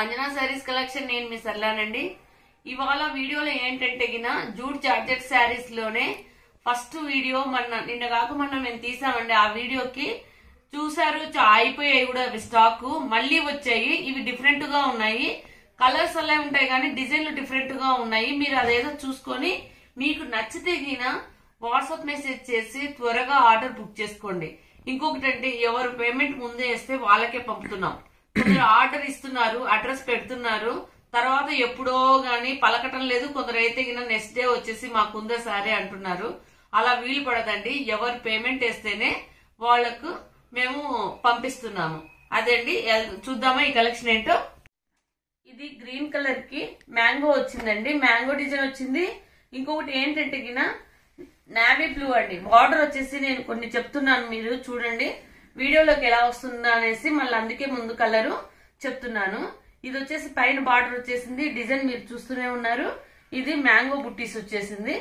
Anjana saris collection నేను మీ సర్లానండి ఇవాళ వీడియోలో ఏంటంటే గిన జూట్ జార్జెట్ శారీస్ లోనే ఫస్ట్ వీడియో మొన్న నిన్న కాక మొన్న మేము తీసామండి ఆ వీడియోకి చూసారు చా- అయిపోయాయి కూడా అవి స్టాక్ మళ్ళీ వచ్చాయి ఇవి డిఫరెంట్ గా ఉన్నాయి కలర్స్ అలా ఉంటాయి కానీ డిజైన్లు డిఫరెంట్ గా ఉన్నాయి మీరు అదేదో చూసుకొని మీకు నచ్చితే గిన వాట్సాప్ మెసేజ్ చేసి త్వరగా ఆర్డర్ బుక్ చేసుకోండి ఇంకొకటి అంటే ఎవరు పేమెంట్ ముందే వేస్తే వాళ్ళకే పంపుతున్నాం కొందరు ఆర్డర్ ఇస్తున్నారు అడ్రస్ పెడుతున్నారు తర్వాత ఎప్పుడో గానీ పలకటం లేదు కొందరు అయితే గిన నెక్స్ట్ డే వచ్చేసి మాకుందే సారీ అంటున్నారు అలా వీలు పడదండి ఎవరు పేమెంట్ వేస్తేనే వాళ్లకు మేము పంపిస్తున్నాము అదండి ఎల్- చూద్దామా ఈ కలెక్షన్ ఏంటో ఇది గ్రీన్ కలర్ కి మ్యాంగో వచ్చిందండి మ్యాంగో డిజైన్ వచ్చింది ఇంకొకటి ఏంటంటే గిన నావీ బ్లూ అండి బార్డర్ వచ్చేసి నేను కొన్ని చెప్తున్నాను మీరు చూడండి వీడియోలోకి ఎలా వస్తుందా అనేసి మళ్ళీ అందుకే ముందు కలరు చెప్తున్నాను ఇది వచ్చేసి పైన బార్డర్ వచ్చేసింది డిజైన్ మీరు చూస్తూనే ఉన్నారు ఇది మ్యాంగో బుట్టీస్ వచ్చేసింది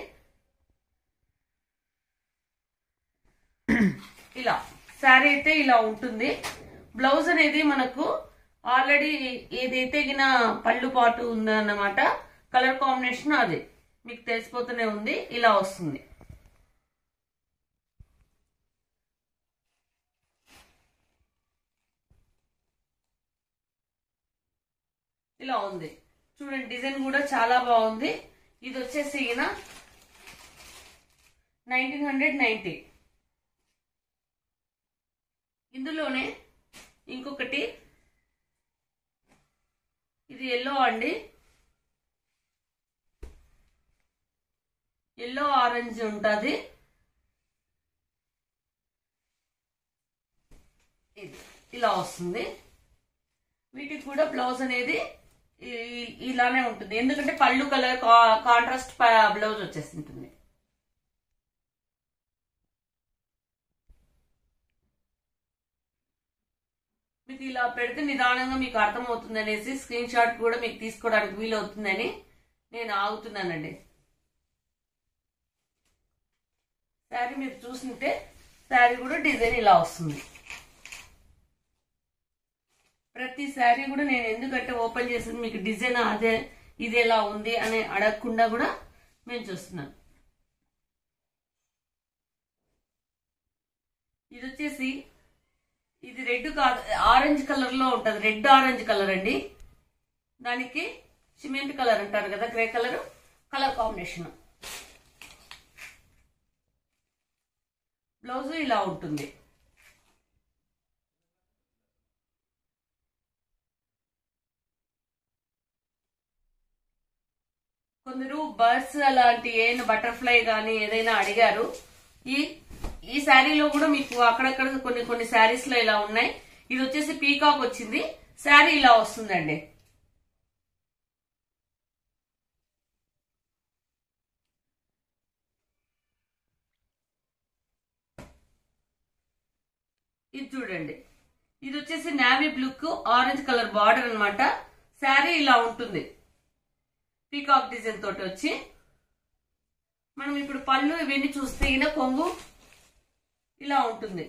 ఇలా శారీ అయితే ఇలా ఉంటుంది బ్లౌజ్ అనేది మనకు ఆల్రెడీ ఏదైతే గిన పళ్ళు పాటు ఉందన్నమాట కలర్ కాంబినేషన్ అది మీకు తెలిసిపోతూనే ఉంది ఇలా వస్తుంది ఇలా ఉంది చూడండి డిజైన్ కూడా చాలా బాగుంది ఇది వచ్చేసి ఈయన నైన్టీన్ హండ్రెడ్ నైన్టీ ఇందులోనే ఇంకొకటి ఇది ఎల్లో అండి ఎల్లో ఆరెంజ్ ఉంటుంది ఇది ఇలా వస్తుంది వీటికి కూడా బ్లౌజ్ అనేది ఈ- ఇలానే ఉంటుంది ఎందుకంటే పళ్ళు కలర్ కాంట్రాస్ట్ బ్లౌజ్ వచ్చేసి ఉంటుంది మీకు ఇలా పెడితే నిదానంగా మీకు అర్థమవుతుంది అనేసి స్క్రీన్ షాట్ కూడా మీకు తీసుకోవడానికి వీలవుతుందని నేను ఆగుతున్నానండి శారీ మీరు చూస్తుంటే శారీ కూడా డిజైన్ ఇలా వస్తుంది ప్రతి శారీ కూడా నేను ఎందుకంటే ఓపెన్ చేసింది మీకు డిజైన్ అదే ఇది ఎలా ఉంది అని అడగకుండా కూడా మేము చూస్తున్నాను ఇది వచ్చేసి ఇది రెడ్ కాదు ఆరెంజ్ కలర్ లో ఉంటది రెడ్ ఆరెంజ్ కలర్ అండి దానికి సిమెంట్ కలర్ అంటారు కదా grey colour colour combination blouse ఇలా ఉంటుంది కొందరు బర్డ్స్ అలాంటి ఏదైనా బటర్ఫ్లై కానీ ఏదైనా అడిగారు ఈ ఈ శారీలో కూడా మీకు అక్కడక్కడ కొన్ని కొన్ని శారీస్ లో ఇలా ఉన్నాయి ఇది వచ్చేసి పీకాక్ వచ్చింది శారీ ఇలా వస్తుందండి ఇది చూడండి ఇది వచ్చేసి నావీ బ్లూక్ ఆరెంజ్ కలర్ బార్డర్ అన్నమాట శారీ ఇలా ఉంటుంది పీకాక్ డిజైన్ తోటి వచ్చి మనం ఇప్పుడు పళ్ళు ఇవన్నీ చూస్తే ఈయన కొంగు ఇలా ఉంటుంది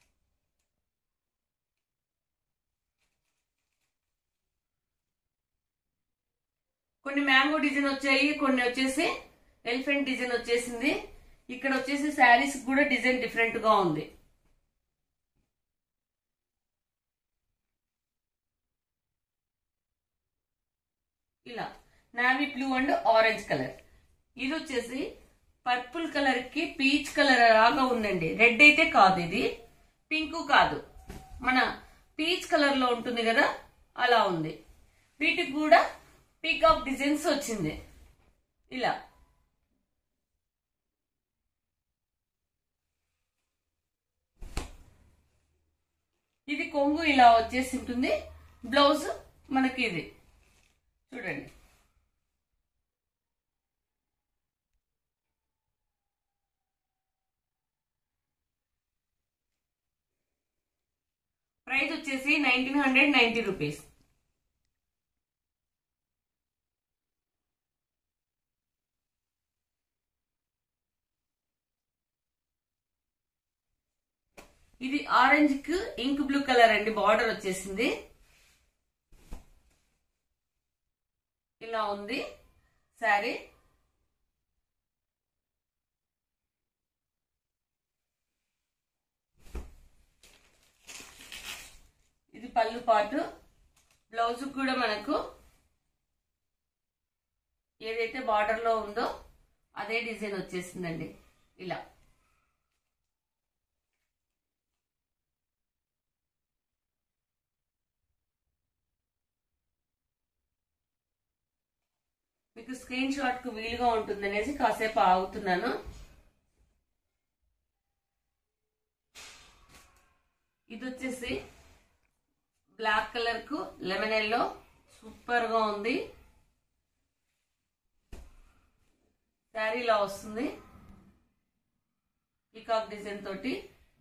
కొన్ని మ్యాంగో డిజైన్ వచ్చాయి కొన్ని వచ్చేసి ఎలిఫెంట్ డిజైన్ వచ్చేసింది ఇక్కడ వచ్చేసి శారీస్ కూడా డిజైన్ డిఫరెంట్ గా ఉంది ఇలా navy blue and orange colour ఇది వచ్చేసి పర్పుల్ కలర్ కి పీచ్ కలర్ లాగా ఉందండి రెడ్ అయితే కాదు ఇది పింక్ కాదు మన పీచ్ కలర్ లో ఉంటుంది కదా అలా ఉంది వీటికి కూడా పీకాక్ డిజైన్స్ వచ్చింది ఇలా ఇది కొంగు ఇలా వచ్చేసి ఉంటుంది బ్లౌజ్ మనకి ఇది చూడండి ప్రైస్ వచ్చేసి నైన్టీన్ హండ్రెడ్ నైన్టీ రూపీస్ ఇది ఆరెంజ్ కి ఇంక్ బ్లూ కలర్ అండి బార్డర్ వచ్చేసింది ఇలా ఉంది శారీ ఇది పళ్ళు పాటు బ్లౌజ్ కూడా మనకు ఏదైతే బార్డర్ లో ఉందో అదే డిజైన్ వచ్చేసిందండి ఇలా మీకు స్క్రీన్ షాట్ కు వీలుగా ఉంటుంది అనేసి కాసేపు ఆగుతున్నాను ఇది వచ్చేసి బ్లాక్ కలర్ కు లెమన్ ఎల్లో సూపర్ గా ఉంది శారీ ఇలా వస్తుంది పీకాక్ డిజైన్ తోటి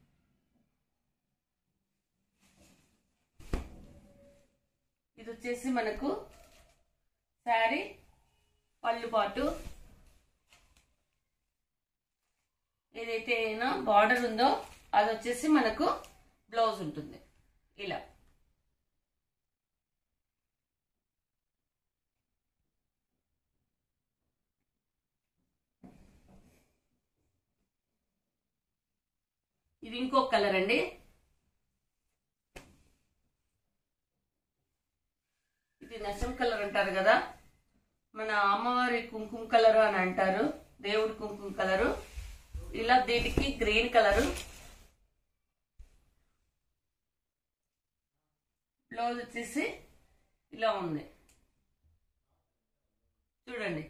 ఇది వచ్చేసి మనకు శారీ పళ్ళు పాటు ఏదైతే అయినా బార్డర్ ఉందో అది వచ్చేసి మనకు బ్లౌజ్ ఉంటుంది ఇలా ఇది ఇంకో కలర్ అండి ఇది నశం కలర్ అంటారు కదా మన అమ్మవారి కుంకుమ కలర్ అని అంటారు దేవుడి కుంకుమ కలరు ఇలా దీనికి గ్రీన్ కలరు బ్లౌజ్ వచ్చేసి ఇలా ఉంది చూడండి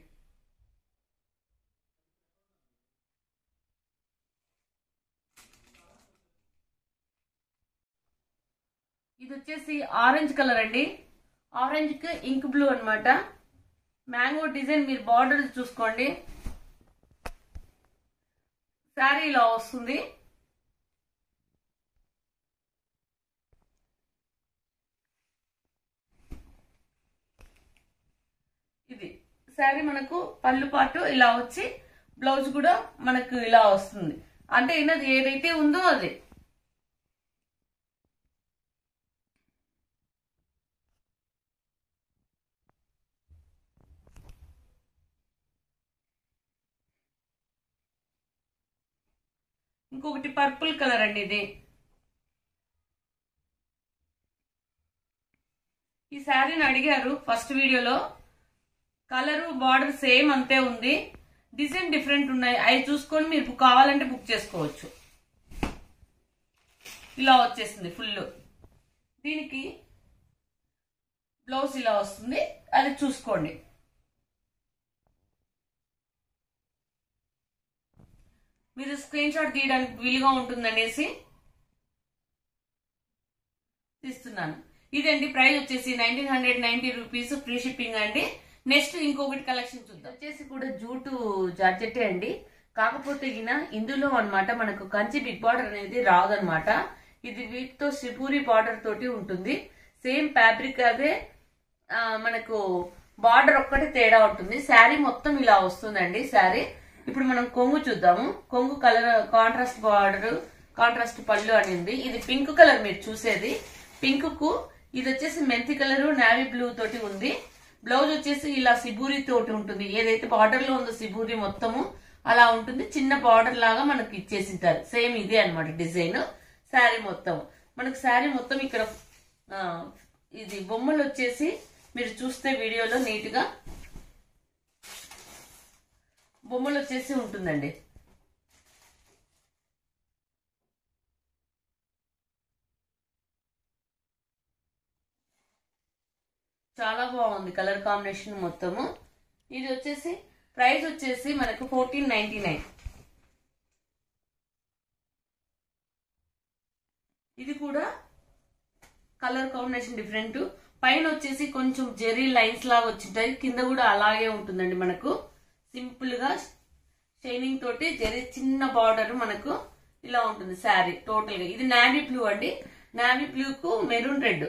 ఇది వచ్చేసి ఆరెంజ్ కలర్ అండి ఆరెంజ్ కి ఇంక్ బ్లూ అన్నమాట మ్యాంగో డిజైన్ మీరు బార్డర్ చూసుకోండి శారీ ఇలా వస్తుంది ఇది శారీ మనకు పళ్ళు పాటు ఇలా వచ్చి బ్లౌజ్ కూడా మనకు ఇలా వస్తుంది అంటే ఈయనది ఏదైతే ఉందో అది ఇంకొకటి పర్పుల్ కలర్ అండి ఇది ఈ శారీని అడిగారు ఫస్ట్ వీడియోలో కలరు బార్డర్ సేమ్ అంతే ఉంది డిజైన్ డిఫరెంట్ ఉన్నాయి అవి చూసుకొని మీరు కావాలంటే బుక్ చేసుకోవచ్చు ఇలా వచ్చేసింది ఫుల్ దీనికి బ్లౌజ్ ఇలా వస్తుంది అది చూసుకోండి మీరు స్క్రీన్ షాట్ తీయడానికి వీలుగా ఉంటుందనేసి తీస్తున్నాను ఇదండి ప్రైస్ వచ్చేసి nineteen hundred ninety rupees free shipping అండి నెక్స్ట్ ఇంకొకటి కలెక్షన్ చూద్దాం వచ్చేసి కూడా జూటు జార్జెట్టే అండి కాకపోతే గిన ఇందులో అన్నమాట మనకు కంచి బిగ్ బార్డర్ అనేది రాదనమాట ఇది వీటితో సిపూరి బార్డర్ తోటి ఉంటుంది సేమ్ ఫ్యాబ్రిక్ అదే ఆ, మనకు బార్డర్ ఒక్కటి తేడా ఉంటుంది శారీ మొత్తం ఇలా వస్తుందండి శారీ ఇప్పుడు మనం కొంగు చూద్దాము కొంగు కలర్ కాంట్రాస్ట్ బార్డర్ కాంట్రాస్ట్ పళ్ళు అనింది ఇది పింక్ కలర్ మీరు చూసేది పింక్ కు ఇది వచ్చేసి మెంతి కలర్ నావీ బ్లూ తోటి ఉంది బ్లౌజ్ వచ్చేసి ఇలా సిబూరి తోటి ఉంటుంది ఏదైతే బార్డర్ లో ఉందో సిబూరి మొత్తము అలా ఉంటుంది చిన్న బార్డర్ లాగా మనకి ఇచ్చేసింటారు సేమ్ ఇదే అన్నమాట డిజైన్ శారీ మొత్తం మనకు శారీ మొత్తం ఇక్కడ ఆ, ఇది బొమ్మలు వచ్చేసి మీరు చూస్తే వీడియోలో నీట్ గా బొమ్మలు వచ్చేసి ఉంటుందండి చాలా బాగుంది కలర్ కాంబినేషన్ మొత్తము ఇది వచ్చేసి ప్రైస్ వచ్చేసి మనకు ఫోర్టీన్ నైన్టీ నైన్ ఇది కూడా కలర్ కాంబినేషన్ డిఫరెంట్ పైన వచ్చేసి కొంచెం జెరీ లైన్స్ లాగా వచ్చింటాయి కింద కూడా అలాగే ఉంటుందండి మనకు సింపుల్ గా షైనింగ్ తోటి జెరీ చిన్న బార్డర్ మనకు ఇలా ఉంటుంది శారీ టోటల్ గా ఇది నావీ బ్లూ అండి నావీ బ్లూ కు మెరూన్ రెడ్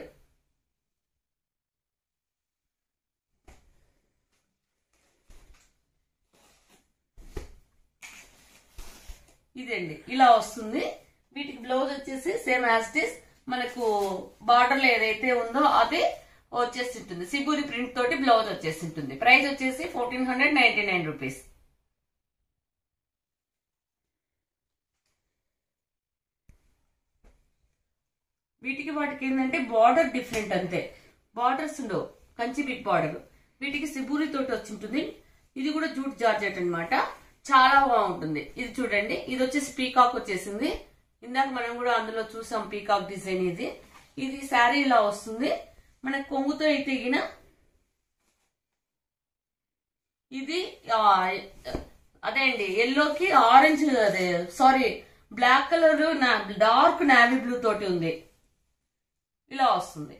ఇదండి ఇలా వస్తుంది వీటికి బ్లౌజ్ వచ్చేసి సేమ్ యాజ్ ఇట్ మనకు బార్డర్ లో ఏదైతే ఉందో అదే వచ్చేసి ఉంటుంది సిబూరి ప్రింట్ తోటి బ్లౌజ్ వచ్చేసి ఉంటుంది ప్రైస్ వచ్చేసి fourteen hundred ninety nine rupees వీటికి వాటికి ఏంటంటే బార్డర్ డిఫరెంట్ అంతే బార్డర్స్ ఉండవు కంచి బిగ్ బార్డర్ వీటికి సిబూరి తోటి వచ్చి ఉంటుంది ఇది కూడా జూట్ జార్జెట్ అన్నమాట చాలా బాగుంటుంది ఇది చూడండి ఇది వచ్చేసి పీకాక్ వచ్చేసింది ఇందాక మనం కూడా అందులో చూసాం పీకాక్ డిజైన్ ఇది ఇది శారీ ఇలా వస్తుంది మనకు కొంగుతో అయితే గిన ఇది ఆ, అదే అండి ఎల్లోకి ఆరెంజ్ అదే sorry black colour dark navy blue తోటి ఉంది ఇలా వస్తుంది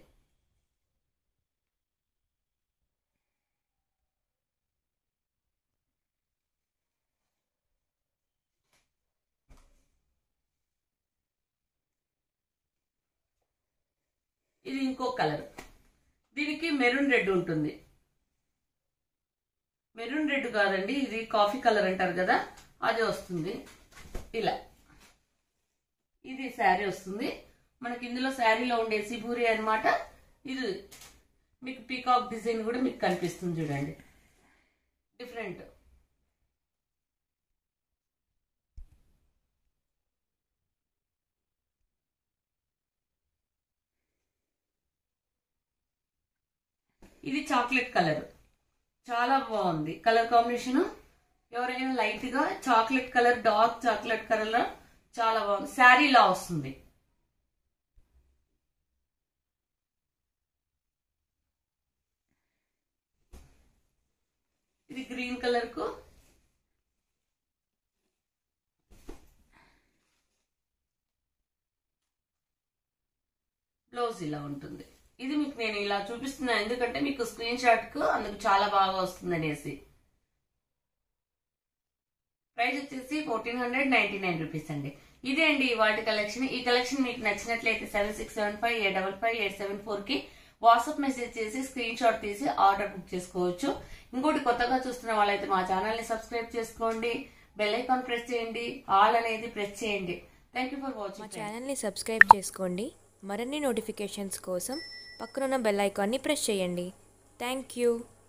ఇది ఇంకో కలర్ దీనికి మెరూన్ రెడ్ ఉంటుంది మెరూన్ రెడ్ కాదండి ఇది కాఫీ కలర్ అంటారు కదా అది వస్తుంది ఇలా ఇది శారీ వస్తుంది మనకి ఇందులో శారీలో ఉండే సిబూరి అన్నమాట ఇది మీకు పీకాక్ డిజైన్ కూడా మీకు కనిపిస్తుంది చూడండి డిఫరెంట్ ఇది చాక్లెట్ కలర్ చాలా బాగుంది కలర్ కాంబినేషన్ ఎవరైనా లైట్ గా chocolate colour dark chocolate colour చాలా బాగుంది శారీ లా వస్తుంది ఇది గ్రీన్ కలర్ కు బ్లౌజ్ ఇలా ఉంటుంది ఇది మీకు నేను ఇలా చూపిస్తున్నాను ఎందుకంటే మీకు స్క్రీన్ షాట్ కు అందుకు చాలా బాగా వస్తుంది అనేసి ప్రైస్ వచ్చేసి fourteen hundred ninety nine rupees అండి ఇదే అండి వాటి కలెక్షన్ ఈ కలెక్షన్ మీకు నచ్చినట్లయితే seven six seven five eight double five eight seven four కి వాట్సాప్ మెసేజ్ చేసి స్క్రీన్ షాట్ తీసి ఆర్డర్ బుక్ చేసుకోవచ్చు ఇంకోటి కొత్తగా చూస్తున్న వాళ్ళైతే మా ఛానల్ ని సబ్స్క్రైబ్ చేసుకోండి బెల్ ఐకాన్ ప్రెస్ చేయండి ఆల్ అనేది ప్రెస్ చేయండి థ్యాంక్ యూ ఫర్ మా వాచింగ్ ఛానల్ని సబ్స్క్రైబ్ చేసుకోండి మరిన్ని నోటిఫికేషన్స్ కోసం పక్కనున్న బెల్ ఐకాన్ని ప్రెస్ చేయండి థ్యాంక్ యూ